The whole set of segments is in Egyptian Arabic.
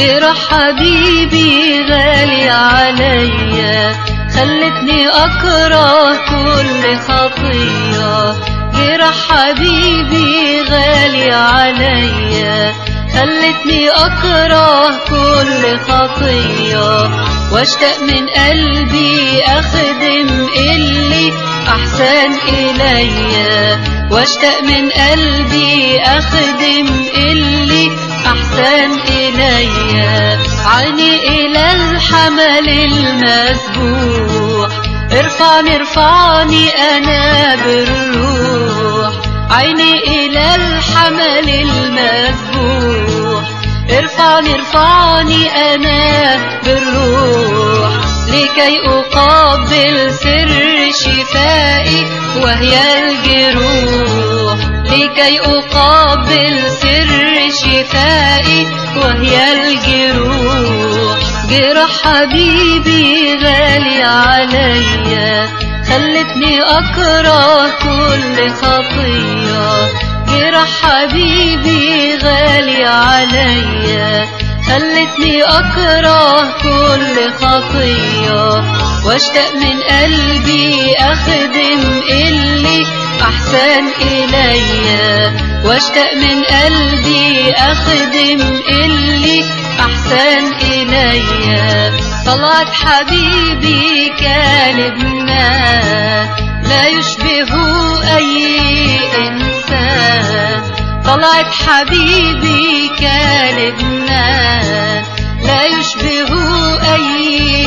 جرح حبيبي غالي عليا خلتني أكره كل خطية جرح حبيبي غالي عليا خلتني أكره كل خطية واشتاق من قلبي أخدم اللي أحسن إليا واشتاق من قلبي أخدم اللي أحسن إليا عيني إلى الحمل المسبوح ارفعني ارفعني أنا بالروح عيني إلى الحمل المسبوح ارفعني ارفعني أنا بالروح لكي أقابل سر شفائي وهي الجروح لكي أقابل سر شفائي وهي الجروح جرح حبيبي غالي عليا خلتني أكره كل خطية جرح حبيبي غالي عليا خلتني أكره كل خطية واشتاق من قلبي أخدم اللي أحسن إليا واشتاق من قلبي أخدم اللي أحسن إليا طلعت حبيبي كان ابنه لا يشبه أي إنسان طلعت حبيبي كان ابنه لا يشبه أي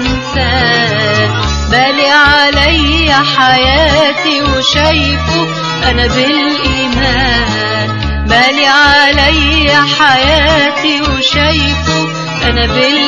إنسان بالي علي حياتي وشايفه أنا بالإيمان بالي علي حياتي وشايفه أنا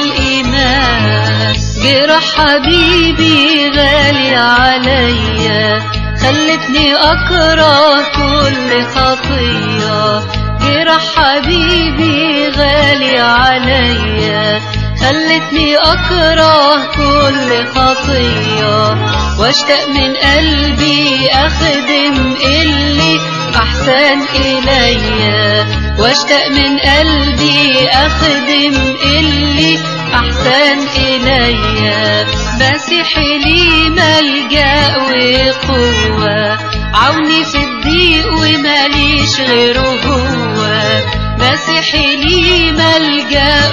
بالإيمان جرح حبيبي غالي عليا خلتني أكره كل خطية جرح حبيبي غالي عليا خلتني أكره كل خطية واشتاق من قلبي أخدم اللي أحسن إليا واشتاق من قلبي أخدم اللي أحسن إليا مسيحي لي ملجأ وقوة عوني في الضيق وماليش غيره هو مسيحي لي ملجأ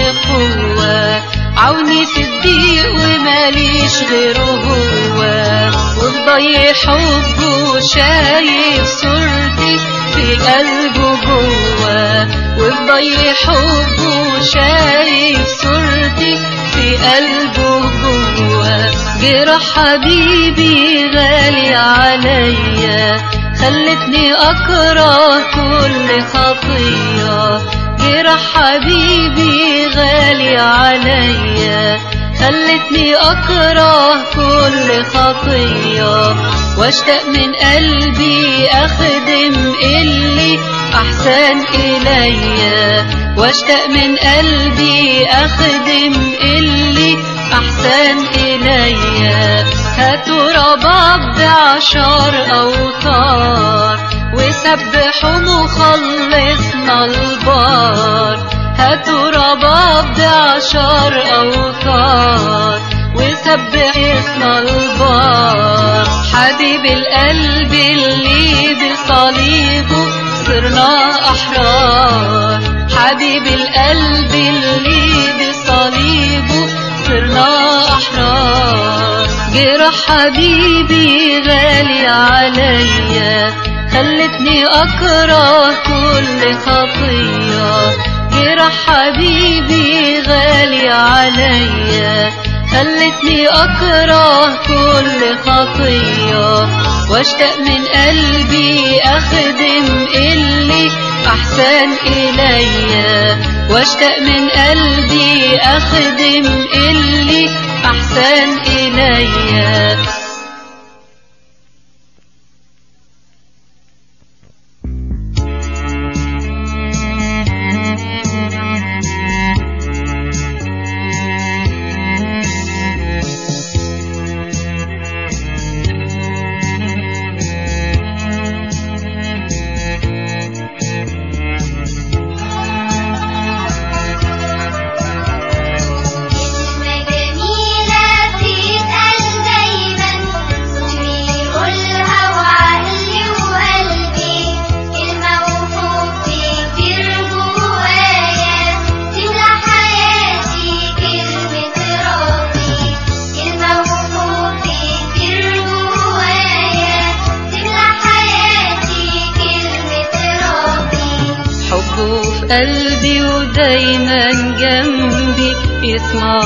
وقوة عوني في الضيق وماليش غيره هو وبضيع حبه شايف صورتي في قلبه جوه وبضيع حبه شايف صورتي في قلبه جوه جرح حبيبي غالي عليا خلتني أكره كل خطية جرح حبيبي غالي عليا خلتني أكره كل خطية واشتاق من قلبي أخدم اللي أحسن إليا واشتاق من قلبي أخدم اللي أحسن إليا هاتوا رباب بعشر أوتار وسبحوا مخلصنا البار هاتوا رباب بعشر أوتار وسبح اسم البار حبيب القلب اللي بصليبه صرنا أحرار حبيب القلب اللي بصليبه صرنا أحرار جرح حبيبي غالي عليا خلتني أكره كل خطية جرح حبيبي غالي عليا خلتني أكره كل خطية واشتاق من قلبي أخدم اللي أحسن إليا واشتاق من قلبي أخدم اللي أحسن إليا ودايما جنبي يسمع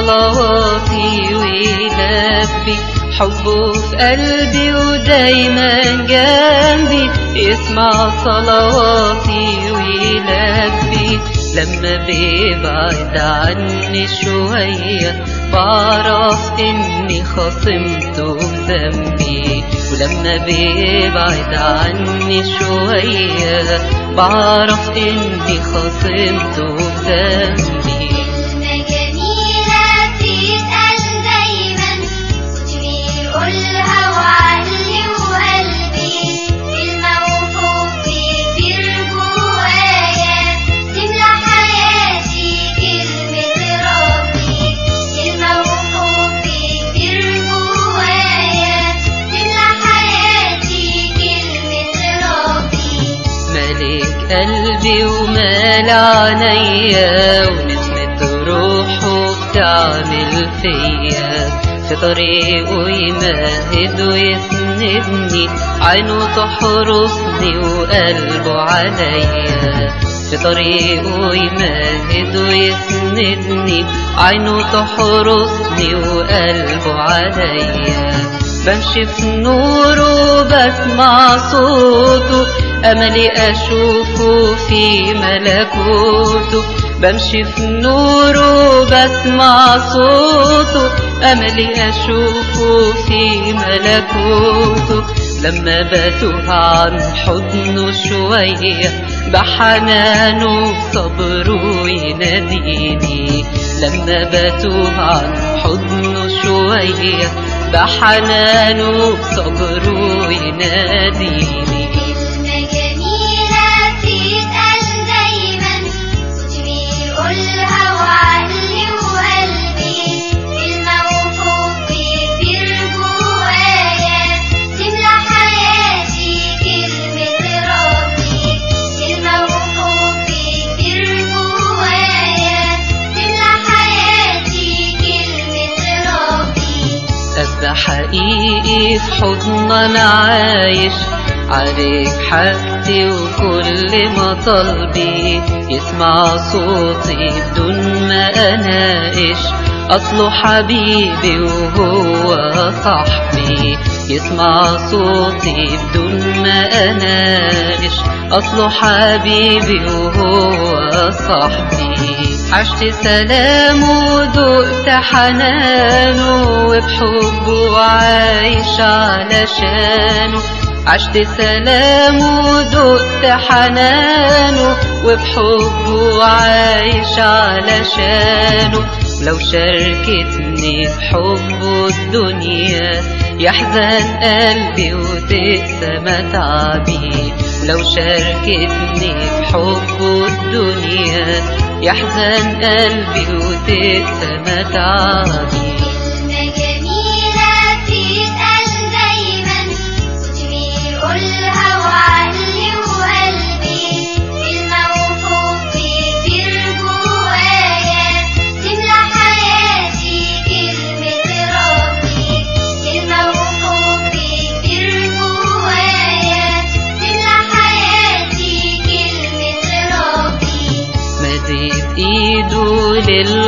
صلواتي ويلبي حبه في قلبي ودايما جنبي يسمع صلواتي ويلبي لما بيبعد عني شوية بعرف اني خصمته بذنبي ولما بيبعد عني شوية بعرف اني خصمته بذنبي كلمة جميلة تتقال دايما صوتي بيقولها وعقلي وقلبي كلمة وحبي كتير جوايا تملى حياتي كلمة ربي كلمة وحبي كتير جوايا تملى حياتي كلمة ربي ملك قلبي ومال عينيا ونسمة روحه بتعمل فيا في طريقه يمهد ويسندني عينه تحرسني وقلبه عليا في طريقه يمهد ويسندني عينه تحرسني وقلبه عليا بمشي في نوره بسمع صوته أملي أشوفه في ملكوته بمشي في نوره بسمع صوته أملي أشوفه في ملكوته لما بتوه عن حضنه شوية بحنانه صبره يناديني لما بتوه عن حضنه شوية بحنانه صبره يناديني كلمة جميلة تتقال دايما صوتي بيقولها وعقلي وقلبي كلمة وحبي كتير جوايا تملى حياتي كلمة ربي كلمة وحبي كتير جوايا تملى حياتي كلمة ربي أبقى حقيقي في حضن أنا عايش عليك حاجتي وكل مطالبي يسمع صوتي بدون ما أناقش أصله حبيبي وهو صاحبي يسمع صوتي بدون ما أناقش أصله حبيبي وهو صاحبي عشت سلامه ودقت حنانه وبحبه عايش علشانه عشت سلامه ودقت حنانه وبحبه عايش علشانه لو شاركتني في حبه الدنيا يحزن قلبي وتقسى متعبي لو شاركتني في حبه الدنيا يحزن قلبي وتقسى متعبي كلمة جميلة تتقال دايما صوتي بيقولها وعقلي وقلبي كلمة وحبي كتير جوايا تملى حياتي كلمة ربي كلمة وحبي كتير جوايا تملى حياتي كلمة ربي مديت ايده ليل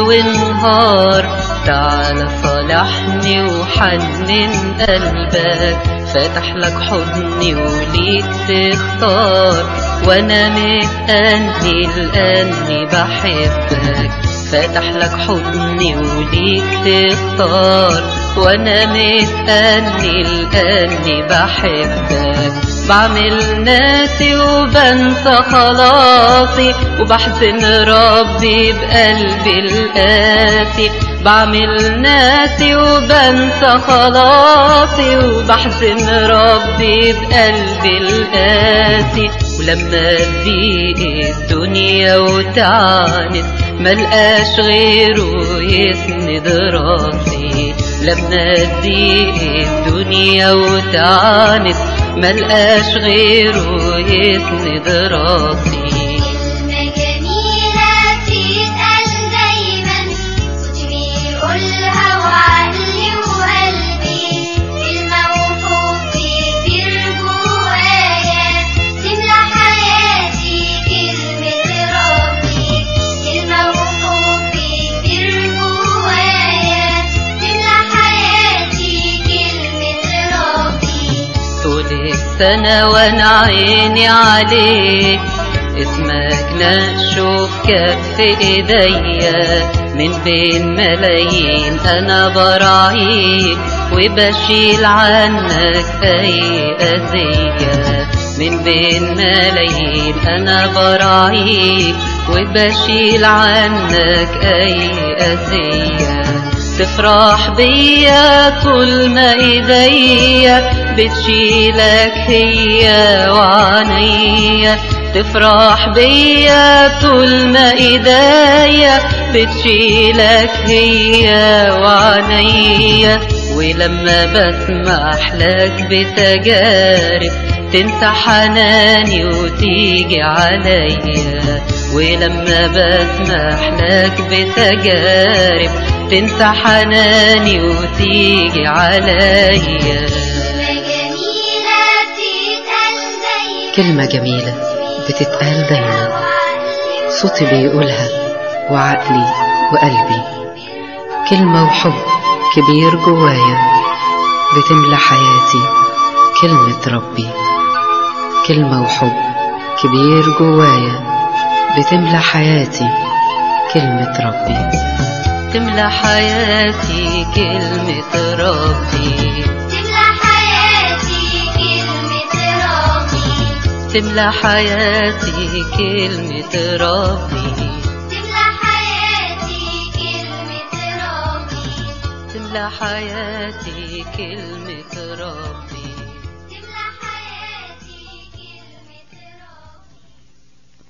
ونهار تعال صالحني وحنن قلبك فتح لك حضني وليك تختار وانا متأني لاني بحبك فتح لك حضني وليك تختار وانا متأني لاني بحبك بعمل ناسي وبنسى خلاصي وبحزن ربي بقلبي القاسي بعمل ناسي وبنسى خلاصي وبحزن ربي بقلبي القاسي ولما تضيق الدنيا وتعاند ملقاش غيره يسند راسي لما تضيق الدنيا وتعاند ملقاش غيره يسند راسي كلمة جميلة تتقال دايما صوتي بيقولها وعقلي وقلبي كلمة وحبي كتير جوايا تملى حياتي كلمة ربي سنة وانا عيني عليك اسمك نشوف كف ايديا من بين ملايين انا براعيك وبشيل عنك اي اذية من بين ملايين انا براعيك وبشيل عنك اي اذية تفرح بيا طول ما ايديا بتشيلك هي وعنيا تفرح بيا طول ما ايديا بتشيلك هي وعنيا ولما بسمح لك بتجارب تنسى حناني وتيجي عليا ولما بسمح لك بتجارب تنسى حناني وتيجي عليا كلمة جميلة بتتقال دايما كلمة جميلة بتتقال دايما صوتي بيقولها وعقلي وقلبي كلمة وحب كبير جوايا بتملى حياتي كلمة ربي كلمة وحب كبير جوايا بتملى حياتي كلمة ربي تملى حياتي كلمة ربي تملى حياتي كلمة ربي تملى حياتي كلمة ربي تملى حياتي كلمة ربي تملى حياتي كلمة ربي تملى حياتي كلمة ربي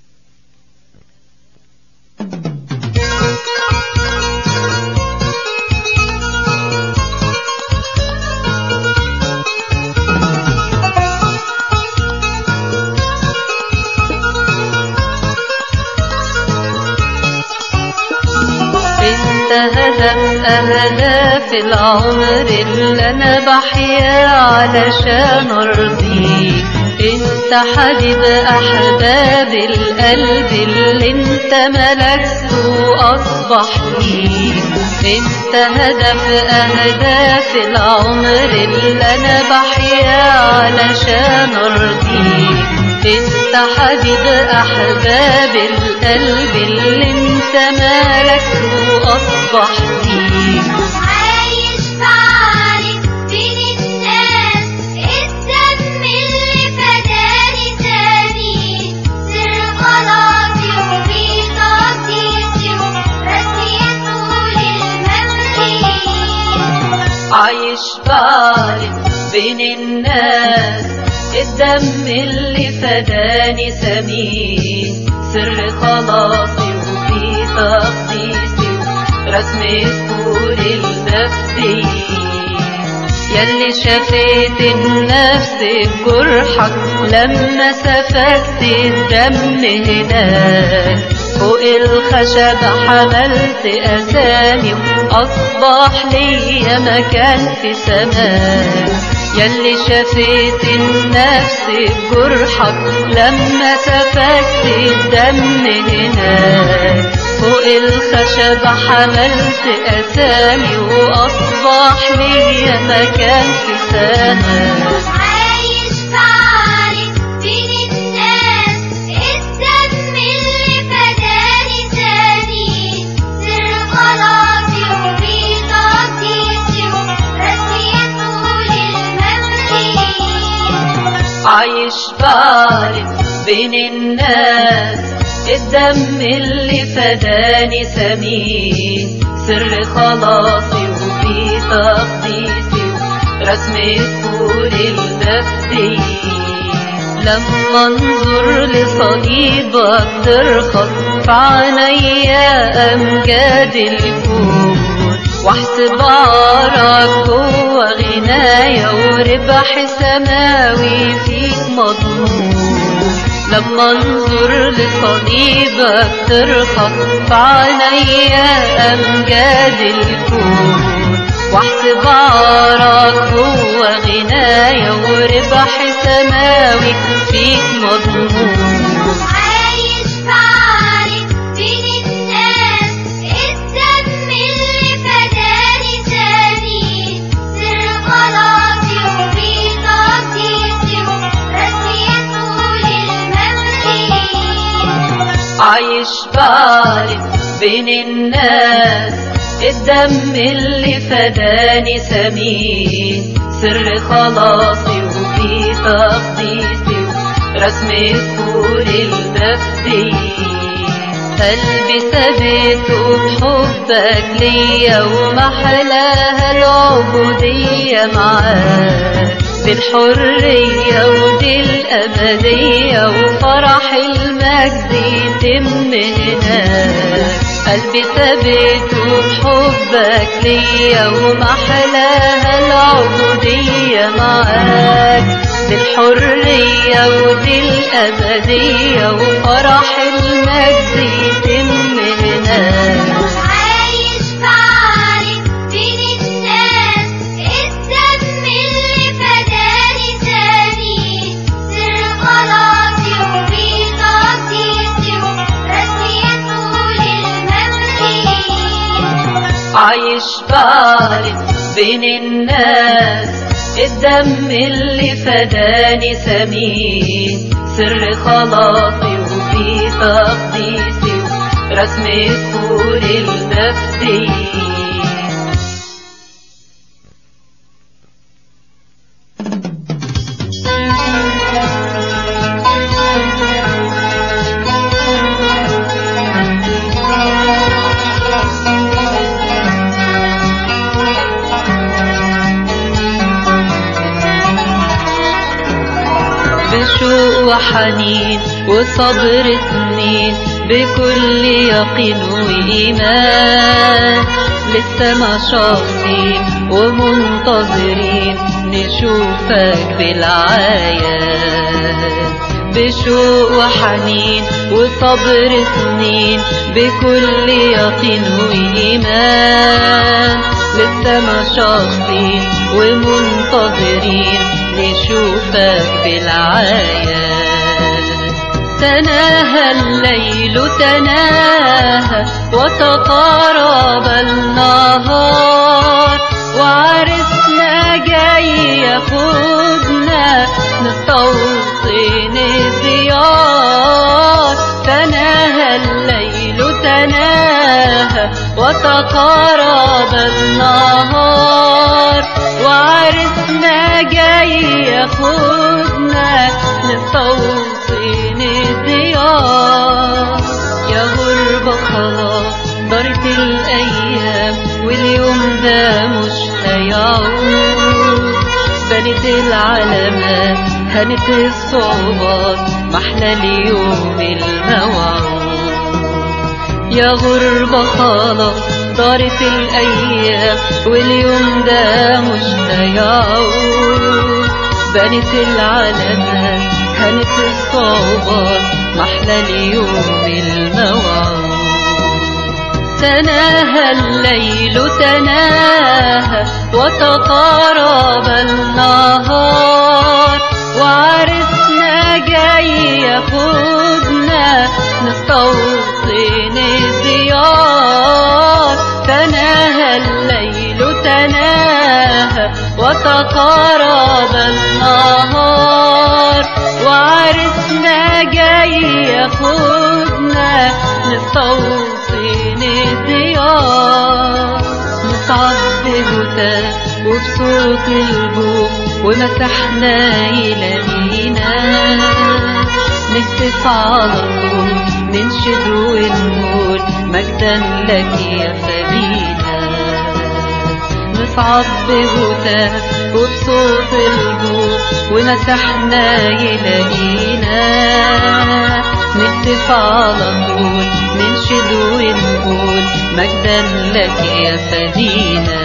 انت هدف اهداف العمر اللي انا بحيا علشان ارضيك انت حبيب احباب القلب اللي انت ملكته واصبح ليك انت هدف اهداف العمر اللي انا بحيا علشان ارضيك انت حبيب احباب القلب اللي انت ملكته واصبح ليك عايش بعرف بين الناس الدم اللي فداني سامي سر خلاصي وفي تقديسي ورسميته للممليك عايش بعرف بين الناس الدم اللي فداني سمين سر خلاصي وفي تقديسي رسمته للمفدي يلي شفيت النفس بجرحك لما سفكت الدم هناك فوق الخشب حملت أسامي أصبح ليا مكان في سماك يلي شفيت النفس بجرحك لما سفكت الدم هناك فوق الخشب حملت أسامي وأصبح ليا مكان في سماك عايش بعرف بين الناس الدم اللي فداني سامي سر خلاصي وفي تقديسي ورسميته للممليك عايش بعرف بين الناس الدم اللي فداني سمين سر خلاصي وفي تقديسي رسمته للمفدي لما انظر لصليبك ترخص في عينيا امجاد الكون واحسب عارك جوه غنايا وربح سماوي فيك مضمون لما انظر لصليبك ترخص في عينيا امجاد الكون واحسب عارك جوه غنايا وربح سماوي فيك مضمون عايش بعرف بين الناس الدم اللي فداني سامي سر خلاصي وفي تقديسي بين الناس الدم اللي فداني سمين سر خلاصي وفي تقديسي رسم الطول المفدي قلبي ثبت بحبك ليا ومحلاها العبودية معاك بالحرية ودي الأبدية وفرح المجد يتم هناك قلبي ثبت بحبك ليا ومحلاها العبودية معاك بالحرية ودي الأبدية وفرح المجد يتم هناك عايش بعارف بين الناس الدم اللي فداني سامي سر خلاصي وفي تقديسي ورسميته للمملكة عايش بعرف بين الناس الدم اللي فداني سمين سر خلاصي وفي تقديسي رسم الطول المفدي بشوق وحنين وصبر سنين بكل يقين وإيمان لسه ما شاطين ومنتظرين نشوفك بالعيان بشوق وحنين وصبر سنين بكل يقين وإيمان لسه ما شاطين ومنتظرين نشوفك بالعيان تناهى الليل تناهى وتقارب النهار وعرسنا جاي ياخدنا نستوطن الديار تناهى الليل تناهى وتقارب النهار وعرسنا جاي ياخدنا نستوطن الديار يا غربة خلاص دارت الأيام واليوم ده مش هيعود بنت العلامات هنت الصعوبات محلى اليوم الموعود يا غربة خلاص دارت الأيام واليوم ده مش هيعود بنت العلامات كانت الصعوبات محلى اليوم الموعود تناهى الليل تناهى وتقارب النهار وعرسنا جاي ياخدنا نستوطن الديار تناهى الليل تناهى وتقارب النهار وعرسنا جاي ياخدنا نستوطن الديار نصعد بهتاف وبصوت البوق ومسحنا يلاقينا نهتف على طول ننشد ونقول مجدا لك يا فدينا نصعد بهتاف وبصوت البوق ومسحنا يلاقينا نهتف على طول ننشد ونقول مجدا لك يا فدينا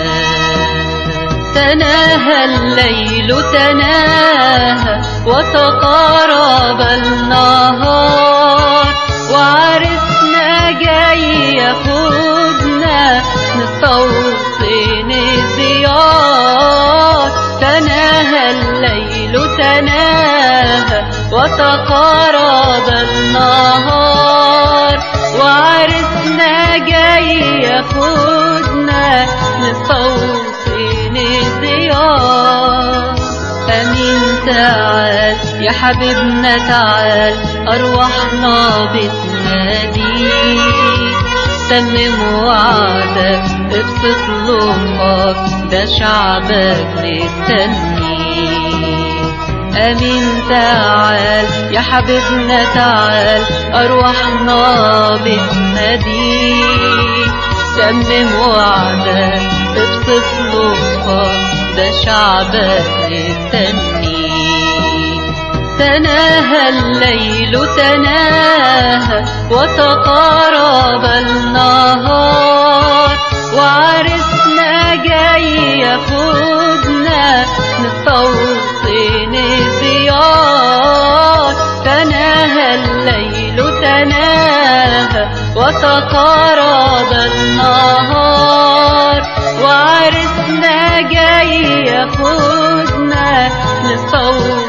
تناهى الليل تناهى وتقارب النهار وعرسنا جاي ياخدنا نستوطن الديار تناهى الليل تناهى وتقارب النهار وعرسنا جاي ياخدنا نستوطن الديار أمين تعال يا حبيبنا تعال أرواحنا بتناديك تمم وعدك ابسط لطفك ده شعبك مستني امين تعال يا حبيبنا تعال ارواحنا بتناديك تمم وعدك ابسط لطفك ده شعبك مستني تناهى الليل تناهى وتقارب النهار وعرسنا جاي ياخدنا نستوطن الديار تناهى الليل تناهى وتقارب النهار وعرسنا جاي ياخدنا نستوطن